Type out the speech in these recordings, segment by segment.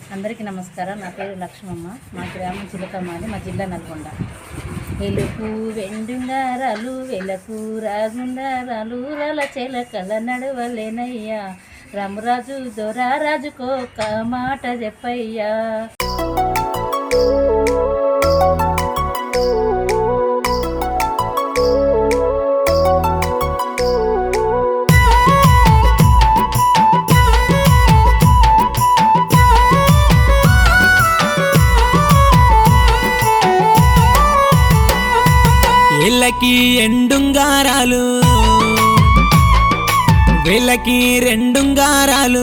అందరికీ నమస్కారం నా పేరు లక్ష్మమ్మ మా గ్రామం చిలకమ్మాది మా జిల్లా నల్గొండ ఎలుపు వెండుంగారాలు వెలకు రాజుండారాలు రల చెలకల నడవలేనయ్యా రామరాజు దొరారాజుకో ఒక మాట చెప్పయ్యా ఇళ్ళకి ఎండుంగారాలు వీళ్ళకి రెండుంగారాలు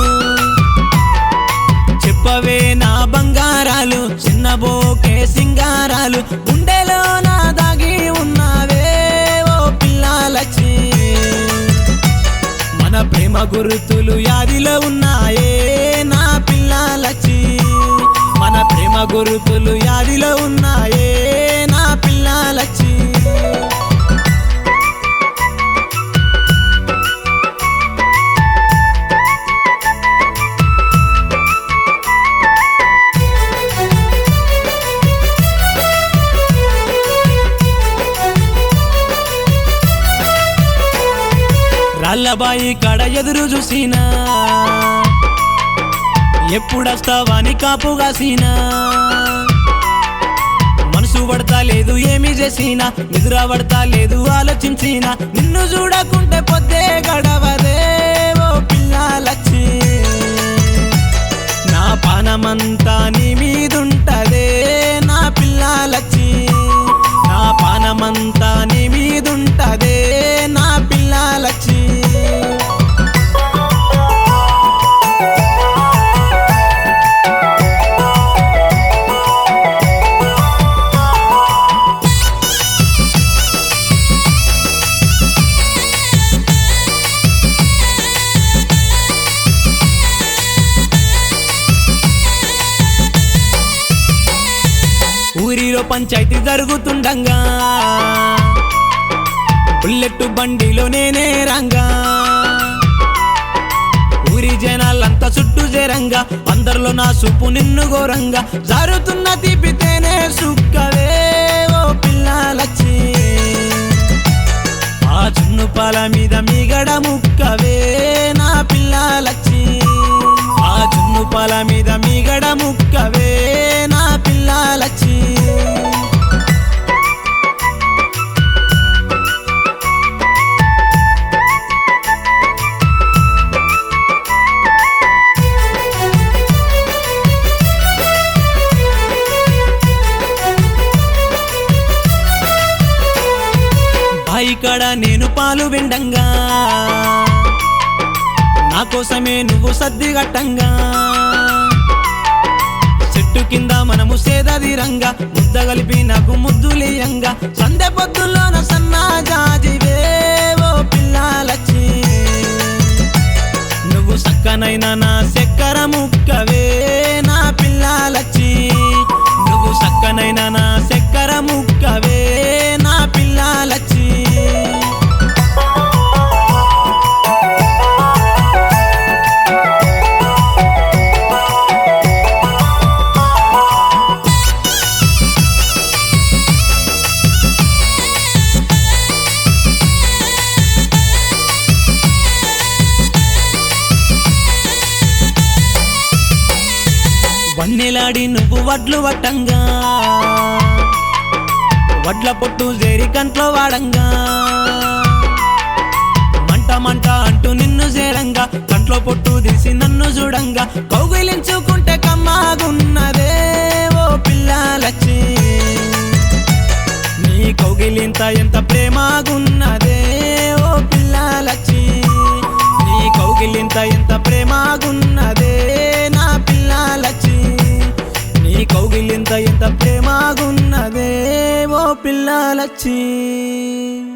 చెప్పవే నా బంగారాలు చిన్నబోకే సింగారాలు గుండెలో నా దాగి ఉన్నావే ఓ పిల్లాలచ్చి మన ప్రేమ గుర్తులు యాదిలో ఉన్నాయే నా పిల్లాలచ్చి మన ప్రేమ గుర్తులు యాదిలో ఉన్నాయే నా పిల్లాలచ్చి రాళ్ళబాయి కడ ఎదురు చూసినా ఎప్పుడొస్తావని కాపుగాసినా మనసు పడతా లేదు ఏమి చేసినా నిద్ర పడతా లేదు ఆలోచించినా నిన్ను చూడకుంటే పొద్దే గడవదే ఓ పిల్లాలచ్చి నా పానమంతా నీ మీదుంటదే నా పిల్లాలచ్చి నా పానమంతా నీ మీదుంటదే నా పిల్లాలచ్చి ఊరిలో పంచాయతీ జరుగుతుండగా బుల్లెట్ బండిలో నేనే రంగా ఊరి జనాలంతా చుట్టూ చేరంగా అందరిలో నా సుప్పు నిన్ను ఘోరంగా జారుతున్న తీపితేనే సుక్కవే ఓ పిల్లాలచ్చి ఆ చున్ను పాల మీద మీగడ ముక్కవే నా పిల్లాలచ్చి ఆ చున్ను పాల మీద మీగడ ముక్కవే నా పిల్లాలచ్చి బాయి కాడ నేను పాలు విండంగా నా కోసమే నువ్వు సర్ది గట్టంగా చెట్టు కింద మనము సేదదిరంగా ముద్ద కలిపి నాకు ముద్దులేయంగా సందె పొద్దుల్లోన సన్నా జాజివే ఓ పిల్లాలచ్చి నువ్వు సక్కనైనా నా చక్కెర ముక్కవే నా పిల్లాలచ్చి నువ్వు సక్కనైనా నా చక్కెర ముక్కవే నా పిల్లాలచ్చి వన్నెలాడి నువ్వు వడ్లు వట్టంగా వడ్ల పొట్టు చేరి కంట్లో వాడంగా మంట మంట అంటూ నిన్ను చేరంగా కంట్లో పొట్టు తీసి నన్ను చూడంగా కౌగిలించుకుంటే కమ్మాగున్నదే ఓ పిల్లాలచ్చి నీ కౌగిలింత ఎంత ప్రేమాగున్నదే ఓ పిల్లాలచ్చి నీ కౌగిలింత ఎంత ప్రేమాగున్నదే నా పిల్లాలచ్చి నీ కౌగిలింత ఎంత ప్రేమాగున్నదే ఓ పిల్లాలచ్చి